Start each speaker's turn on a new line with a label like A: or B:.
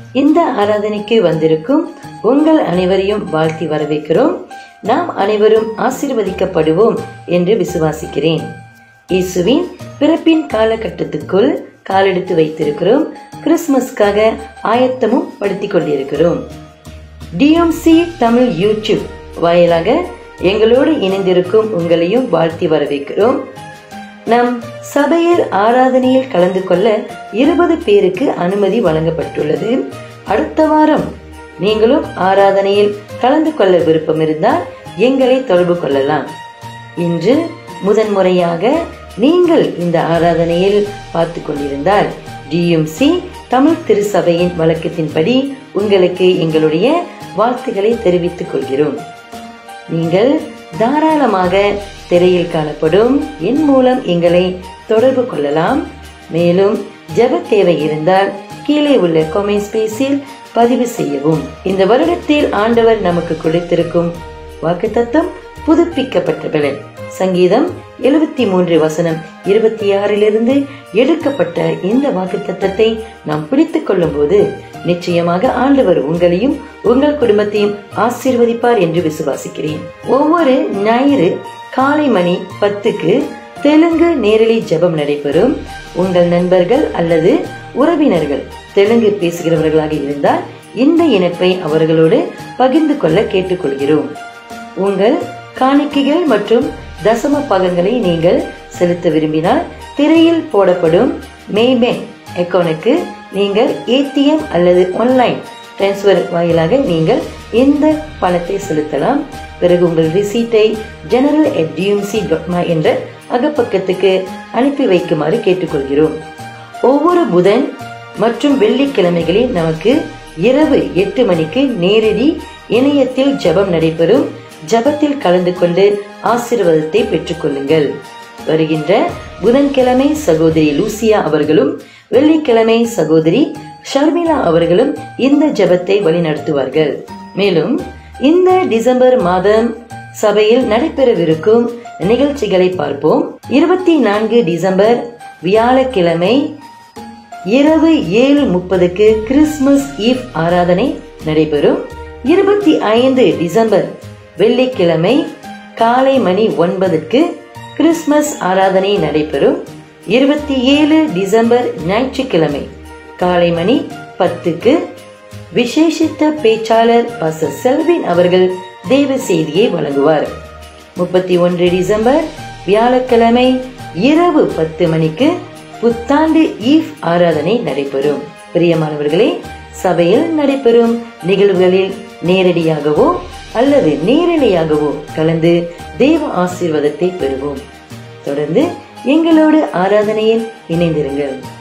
A: இந்த ஆராதனைக்கு வந்திருக்கும் உங்கள் அனைவரையும் வாழ்த்தி வரவேற்கிறோம் நாம் அனைவரும் ஆசீர்வதிக்கப்படுவோம் என்று விசுவாசிக்கிறேன் இயேசுவின் பிறப்பின் காலகட்டத்துக்குள் காலெடுத்து வைத்திருக்கிறோம் கிறிஸ்துமஸ்க்காக ஆயத்தமும் படுத்திக் கொண்டிருக்கிறோம் டிஎம்சி தமிழ் யூடியூப் வாயிலாக எங்களோடு இணைந்திருக்கும் உங்களையும் வாழ்த்தி வரவேற்கிறோம் நம் சபையில் ஆராதனையில் கலந்து கொள்ள இருபது பேருக்கு அனுமதி வழங்கப்பட்டுள்ளது அடுத்த வாரம் நீங்களும் ஆராதனையில் கலந்து கொள்ள விருப்பம் இருந்தால் எங்களை தொடர்பு கொள்ளலாம் இன்று முதன்முறையாக நீங்கள் இந்த ஆராதனையில் பார்த்து கொண்டிருந்தால் டிஎம்சி தமிழ் திருச்சபையின் வழக்கத்தின்படி உங்களுக்கு எங்களுடைய வாழ்த்துக்களை தெரிவித்துக் கொள்கிறோம் நீங்கள் தாராளமாக திரையில் காணப்படும் என் மூலம் எங்களை தொடர்பு கொள்ளலாம் மேலும் ஜெப தேவை இருந்தால் கீழே உள்ள கொமெண்ட் ஸ்பேஸில் பதிவு செய்யவும் இந்த வருடத்தில் ஆண்டவர் நமக்கு கொடுத்திருக்கும் வாக்குத்தத்தம் புதுப்பிக்கப்பட்ட பலன் சங்கீதம் எழுபத்தி மூன்று வசனம் இருபத்தி ஆறிலிருந்து எடுக்கப்பட்ட இந்த வாக்குத்தத்தத்தை நாம் பிடித்துக் கொள்ளும் போது நிச்சயமாக ஆண்டவர் உங்களையும் உங்கள் குடும்பத்தையும் ஆசீர்வதிப்பார் என்று விசுவாசிக்கிறேன் ஒவ்வொரு ஞாயிறு காலை மணி பத்துக்கு தெலுங்கு நேரலை ஜெபம் நடைபெறும் உங்கள் நண்பர்கள் அல்லது உறவினர்கள் தெலுங்கு பேசுகிறவர்களாக இருந்தால் இந்த இணைப்பை அவர்களோடு பகிர்ந்து கொள்ள கேட்டுக்கொள்கிறோம் உங்கள் காணிக்கைகள் மற்றும் தசம பாகங்களை நீங்கள் செலுத்த விரும்பினால் திரையில் போடப்படும் மேபேங்க் அக்கௌண்ட்டுக்கு நீங்கள் ஏடிஎம் அல்லது ஆன்லைன் டிரான்ஸ்ஃபர் வாயிலாக நீங்கள் இந்த பணத்தை செலுத்தலாம் பிறகு உங்கள் ரிசீட்டை ஜெனரல் அட் டிஎம்சி என்ற அகப்பக்கத்துக்கு அனுப்பி வைக்குமாறு கேட்டுக்கொள்கிறோம் ஒவ்வொரு புதன் மற்றும் வெள்ளிக்கிழமைகளில் நமக்கு இரவு எட்டு மணிக்கு நேரடி இணையத்தில் ஜெபம் நடைபெறும் ஜபத்தில் கலந்து கொண்டு ஆசீர்வாதத்தை பெற்றுக்கொள்ளுங்கள் வருகின்ற புதன்கிழமை சகோதரி லூசியா அவர்களும் வெள்ளிக்கிழமை சகோதரி ஷர்மிளா அவர்களும் இந்த ஜபத்தை வழிநடத்துவார்கள் மேலும் இந்த டிசம்பர் மாதம் சபையில் நடைபெறவிருக்கும் நிகழ்ச்சிகளை பார்ப்போம் இருபத்தி நான்கு டிசம்பர் வியாழக்கிழமை இரவு ஏழு முப்பதுக்கு கிறிஸ்துமஸ் ஈவ் ஆராதனை நடைபெறும் இருபத்தி ஐந்து டிசம்பர் வெள்ளிக்கிழமை காலை மணி ஒன்பதுக்கு கிறிஸ்துமஸ் ஆராதனை நடைபெறும் இருபத்தி ஏழு டிசம்பர் ஞாயிற்றுக்கிழமை காலை மணி பத்துக்கு விசேஷித்த பேச்சாளர் பாச செல்வின் அவர்கள் தேவ செய்தியை வழங்குவார் முப்பத்தி ஒன்று டிசம்பர் வியாழக்கிழமை இரவு பத்து மணிக்கு புத்தாண்டு ஈவ் ஆராதனை நடைபெறும் பிரியமானவர்களே சபையில் நடைபெறும் நிகழ்வுகளில் நேரடியாகவோ அல்லது நேரலையாகவோ கலந்து தேவ ஆசீர்வாதத்தை பெறுவோம் தொடர்ந்து எங்களோடு ஆராதனையில் இணைந்திருங்கள்